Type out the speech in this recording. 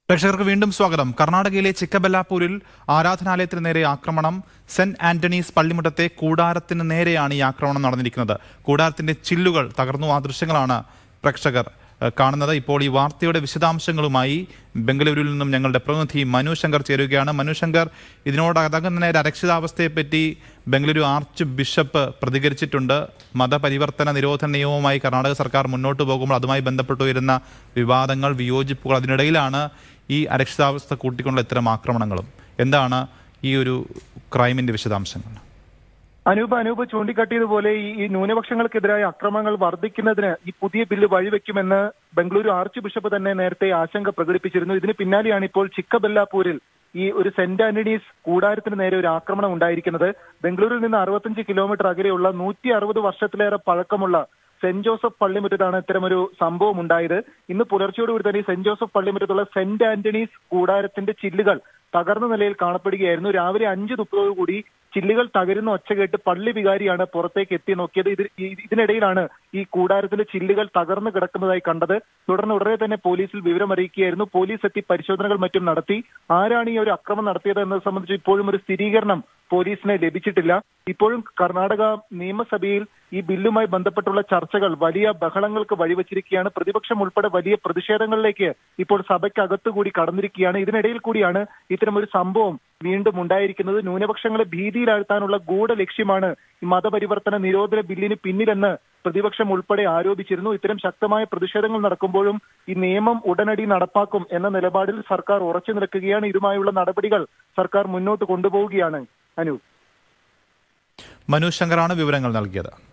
പ്രേക്ഷകർക്ക് വീണ്ടും സ്വാഗതം കർണാടകയിലെ ചിക്കബെല്ലാപൂരിൽ ആരാധനാലയത്തിന് നേരെ ആക്രമണം സെന്റ് ആന്റണീസ് പള്ളിമുറ്റത്തെ കൂടാരത്തിന് നേരെയാണ് ഈ ആക്രമണം നടന്നിരിക്കുന്നത് കൂടാരത്തിന്റെ ചില്ലുകൾ തകർന്നു ആ ദൃശ്യങ്ങളാണ് പ്രേക്ഷകർ ഏഹ്, കാണുന്നത് ഇപ്പോൾ ഈ വാർത്തയുടെ വിശദാംശങ്ങളുമായി ബംഗളൂരുവിൽ നിന്നും ഞങ്ങളുടെ പ്രതിനിധി മനു ശങ്കർ ചേരുകയാണ് മനു ശങ്കർ ഇതിനോട് അതകുന്ന അരക്ഷിതാവസ്ഥയെപ്പറ്റി ബംഗളൂരു ആർച്ച് ബിഷപ്പ് പ്രതികരിച്ചിട്ടുണ്ട് മതപരിവർത്തന നിരോധന നിയമവുമായി കർണാടക സർക്കാർ മുന്നോട്ട് പോകുമ്പോൾ അതുമായി ബന്ധപ്പെട്ട് വരുന്ന വിവാദങ്ങൾ വിയോജിപ്പുകൾ അതിനിടയിലാണ് ഈ അരക്ഷിതാവസ്ഥ കൂട്ടിക്കൊണ്ടുള്ള ഇത്തരം ആക്രമണങ്ങളും എന്താണ് ഈ ഒരു ക്രൈമിന്റെ വിശദാംശങ്ങൾ അനൂപ് അനൂപ് ചൂണ്ടിക്കാട്ടിയതുപോലെ ഈ ഈ ന്യൂനപക്ഷങ്ങൾക്കെതിരായ അക്രമങ്ങൾ വർദ്ധിക്കുന്നതിന് ഈ പുതിയ ബില്ല് വഴിവെക്കുമെന്ന് ബംഗളൂരു ആർച്ച് ബിഷപ്പ് തന്നെ നേരത്തെ ആശങ്ക പ്രകടിപ്പിച്ചിരുന്നു ഇതിന് പിന്നാലെയാണ് ഇപ്പോൾ ചിക്കബെല്ലാപൂരിൽ ഈ ഒരു സെന്റ് ആന്റണീസ് കൂടാരത്തിന് നേരെ ഒരു ആക്രമണം ഉണ്ടായിരിക്കുന്നത് ബംഗളൂരിൽ നിന്ന് അറുപത്തഞ്ച് കിലോമീറ്റർ അകലെയുള്ള നൂറ്റി അറുപത് വർഷത്തിലേറെ പഴക്കമുള്ള സെന്റ് ജോസഫ് പള്ളിമുറ്റത്താണ് ഇത്തരമൊരു സംഭവം ഉണ്ടായത് ഇന്ന് പുലർച്ചയോടുകൂടി തന്നെ ഈ സെന്റ് ജോസഫ് പള്ളിമുറ്റത്തുള്ള സെന്റ് ആന്റണീസ് കൂടാരത്തിന്റെ ചില്ലുകൾ തകർന്ന നിലയിൽ കാണപ്പെടുകയായിരുന്നു രാവിലെ അഞ്ച് മുപ്പതോടുകൂടി ചില്ലുകൾ തകരുന്ന ഒച്ച കേട്ട് പള്ളി വികാരിയാണ് പുറത്തേക്ക് എത്തി നോക്കിയത് ഇത് ഈ- ഇതിനിടയിലാണ് ഈ കൂടാരത്തിന്റെ ചില്ലുകൾ തകർന്നു കിടക്കുന്നതായി കണ്ടത് തുടർന്ന് ഉടനെ തന്നെ പോലീസിൽ വിവരം അറിയിക്കുകയായിരുന്നു പോലീസ് എത്തി പരിശോധനകൾ മറ്റും നടത്തി ആരാണ് ഈ ഒരു അക്രമം നടത്തിയത് എന്നത് സംബന്ധിച്ച് ഇപ്പോഴും ഒരു സ്ഥിരീകരണം പോലീസിന് ലഭിച്ചിട്ടില്ല ഇപ്പോഴും കർണാടക നിയമസഭയിൽ ഈ ബില്ലുമായി ബന്ധപ്പെട്ടുള്ള ചർച്ചകൾ വലിയ ബഹളങ്ങൾക്ക് വഴിവെച്ചിരിക്കുകയാണ് പ്രതിപക്ഷം ഉൾപ്പെടെ വലിയ പ്രതിഷേധങ്ങളിലേക്ക് ഇപ്പോൾ സഭയ്ക്കകത്തുകൂടി കടന്നിരിക്കുകയാണ് ഇതിനിടയിൽ കൂടിയാണ് ഇത്തരമൊരു സംഭവം വീണ്ടും ഉണ്ടായിരിക്കുന്നത് ന്യൂനപക്ഷങ്ങളെ ഭീതിയിലാഴ്ത്താനുള്ള ഗൂഢ ലക്ഷ്യമാണ് ഈ മതപരിവർത്തന നിരോധന ബില്ലിന് പിന്നിലെന്ന് പ്രതിപക്ഷം ഉൾപ്പെടെ ആരോപിച്ചിരുന്നു ഇത്തരം ശക്തമായ പ്രതിഷേധങ്ങൾ നടക്കുമ്പോഴും ഈ നിയമം ഉടനടി നടപ്പാക്കും എന്ന നിലപാടിൽ സർക്കാർ ഉറച്ചു നിൽക്കുകയാണ് ഇതുമായുള്ള നടപടികൾ സർക്കാർ മുന്നോട്ട് കൊണ്ടുപോവുകയാണ് അനു മനു ശങ്കറാണ് വിവരങ്ങൾ നൽകിയത്